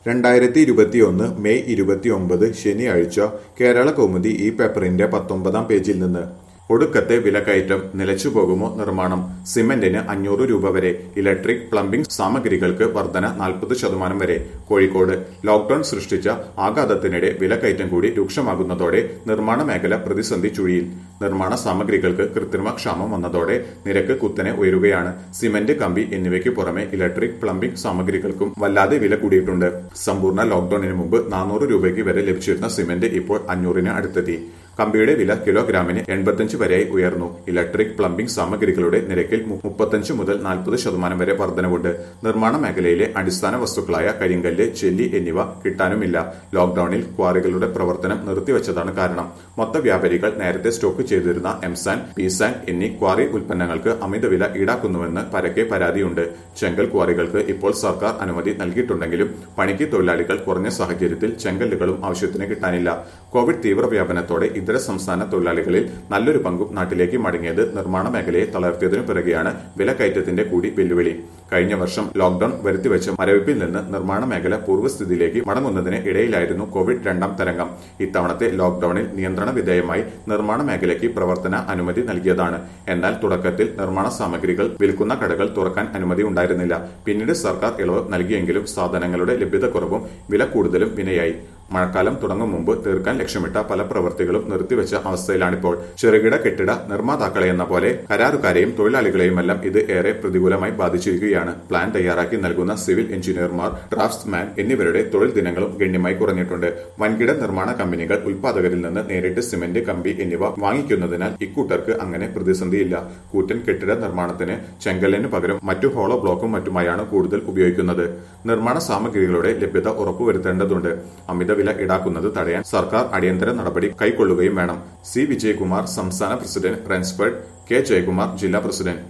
രണ്ടായിരത്തി ഇരുപത്തിയൊന്ന് മെയ് ഇരുപത്തിയൊമ്പത് ശനിയാഴ്ച കേരള കൗമുദി ഈ പേപ്പറിന്റെ പത്തൊമ്പതാം പേജിൽ നിന്ന് ഒടുക്കത്തെ വിലക്കയറ്റം നിലച്ചുപോകുമോ നിർമ്മാണം സിമന്റിന് അഞ്ഞൂറ് രൂപ വരെ ഇലക്ട്രിക് പ്ലംബിംഗ് സാമഗ്രികൾക്ക് വർധന നാൽപ്പത് ശതമാനം വരെ കോഴിക്കോട് ലോക്ഡൌൺ സൃഷ്ടിച്ച ആഘാതത്തിനിടെ വിലക്കയറ്റം കൂടി രൂക്ഷമാകുന്നതോടെ നിർമ്മാണ മേഖല പ്രതിസന്ധി ചുഴിയിൽ നിർമ്മാണ സാമഗ്രികൾക്ക് കൃത്രിമ ക്ഷാമം വന്നതോടെ നിരക്ക് കുത്തനെ ഉയരുകയാണ് സിമന്റ് കമ്പി എന്നിവയ്ക്ക് പുറമെ ഇലക്ട്രിക് പ്ലംബിംഗ് സാമഗ്രികൾക്കും വല്ലാതെ വില കൂടിയിട്ടുണ്ട് സമ്പൂർണ്ണ ലോക്ഡൌണിന് മുമ്പ് നാനൂറ് രൂപയ്ക്ക് വരെ ലഭിച്ചിരുന്ന സിമന്റ് ഇപ്പോൾ അഞ്ഞൂറിന് അടുത്തെത്തി കമ്പിയുടെ വില കിലോഗ്രാമിന് എൺപത്തഞ്ച് വരെയായി ഉയർന്നു ഇലക്ട്രിക് പ്ലംബിംഗ് സാമഗ്രികളുടെ നിരക്കിൽ മു- മുപ്പത്തഞ്ച് മുതൽ നാൽപ്പത് ശതമാനം വരെ വർധനവുണ്ട് നിർമ്മാണ മേഖലയിലെ അടിസ്ഥാന വസ്തുക്കളായ കരിങ്കല്ല് ചെല്ലി എന്നിവ കിട്ടാനുമില്ല ലോക്ഡൌണിൽ ക്വാറികളുടെ പ്രവർത്തനം നിർത്തിവച്ചതാണ് കാരണം മൊത്ത വ്യാപാരികൾ നേരത്തെ സ്റ്റോക്ക് ചെയ്തിരുന്ന എംസാൻ പിസാൻ എന്നീ ക്വാറി ഉൽപ്പന്നങ്ങൾക്ക് അമിതവില ഈടാക്കുന്നുവെന്ന് പരക്കെ പരാതിയുണ്ട് ചെങ്കൽ ക്വാറികൾക്ക് ഇപ്പോൾ സർക്കാർ അനുമതി നൽകിയിട്ടുണ്ടെങ്കിലും പണിക്ക് തൊഴിലാളികൾ കുറഞ്ഞ സാഹചര്യത്തിൽ ചെങ്കല്ലുകളും ആവശ്യത്തിന് കിട്ടാനില്ല കോവിഡ് തീവ്രവ്യാപനത്തോടെ ഇതര സംസ്ഥാന തൊഴിലാളികളിൽ നല്ലൊരു പങ്കും നാട്ടിലേക്ക് മടങ്ങിയത് നിർമ്മാണ മേഖലയെ തളർത്തിയതിനു പിറകെയാണ് വിലക്കയറ്റത്തിന്റെ കൂടി വെല്ലുവിളി കഴിഞ്ഞ വർഷം ലോക്ഡൌൺ വരുത്തിവെച്ച മരവിപ്പിൽ നിന്ന് നിർമ്മാണ മേഖല പൂർവ്വസ്ഥിതിയിലേക്ക് മടങ്ങുന്നതിന് ഇടയിലായിരുന്നു കോവിഡ് രണ്ടാം തരംഗം ഇത്തവണത്തെ ലോക്ഡൌണിൽ നിയന്ത്രണ വിധേയമായി നിർമ്മാണ മേഖലയ്ക്ക് പ്രവർത്തന അനുമതി നൽകിയതാണ് എന്നാൽ തുടക്കത്തിൽ നിർമ്മാണ സാമഗ്രികൾ വിൽക്കുന്ന കടകൾ തുറക്കാൻ അനുമതി ഉണ്ടായിരുന്നില്ല പിന്നീട് സർക്കാർ ഇളവ് നൽകിയെങ്കിലും സാധനങ്ങളുടെ ലഭ്യതക്കുറവും വില കൂടുതലും വിനയായി മഴക്കാലം തുടങ്ങും മുമ്പ് തീർക്കാൻ ലക്ഷ്യമിട്ട പല പ്രവൃത്തികളും നിർത്തിവെച്ച അവസ്ഥയിലാണിപ്പോൾ ചെറുകിട കെട്ടിട നിർമ്മാതാക്കളെ എന്ന പോലെ കരാറുകാരെയും തൊഴിലാളികളെയുമെല്ലാം ഇത് ഏറെ പ്രതികൂലമായി ബാധിച്ചിരിക്കുകയാണ് പ്ലാൻ തയ്യാറാക്കി നൽകുന്ന സിവിൽ എഞ്ചിനീയർമാർ ഡ്രാഫ്റ്റ്സ്മാൻ എന്നിവരുടെ തൊഴിൽ ദിനങ്ങളും ഗണ്യമായി കുറഞ്ഞിട്ടുണ്ട് വൻകിട നിർമ്മാണ കമ്പനികൾ ഉൽപാദകരിൽ നിന്ന് നേരിട്ട് സിമന്റ് കമ്പി എന്നിവ വാങ്ങിക്കുന്നതിനാൽ ഇക്കൂട്ടർക്ക് അങ്ങനെ പ്രതിസന്ധിയില്ല കൂറ്റൻ കെട്ടിട നിർമ്മാണത്തിന് ചെങ്കല്ലിന് പകരം മറ്റു ഹോളോ ബ്ലോക്കും മറ്റുമായാണ് കൂടുതൽ ഉപയോഗിക്കുന്നത് നിർമ്മാണ സാമഗ്രികളുടെ ലഭ്യത ഉറപ്പുവരുത്തേണ്ടതുണ്ട് അമിതവില ഈടാക്കുന്നത് തടയാൻ സർക്കാർ അടിയന്തര നടപടി കൈക്കൊള്ളുകയും വേണം സി വിജയകുമാർ സംസ്ഥാന പ്രസിഡന്റ് റെൻസ്ഫർഡ് കെ ജയകുമാർ ജില്ലാ പ്രസിഡന്റ്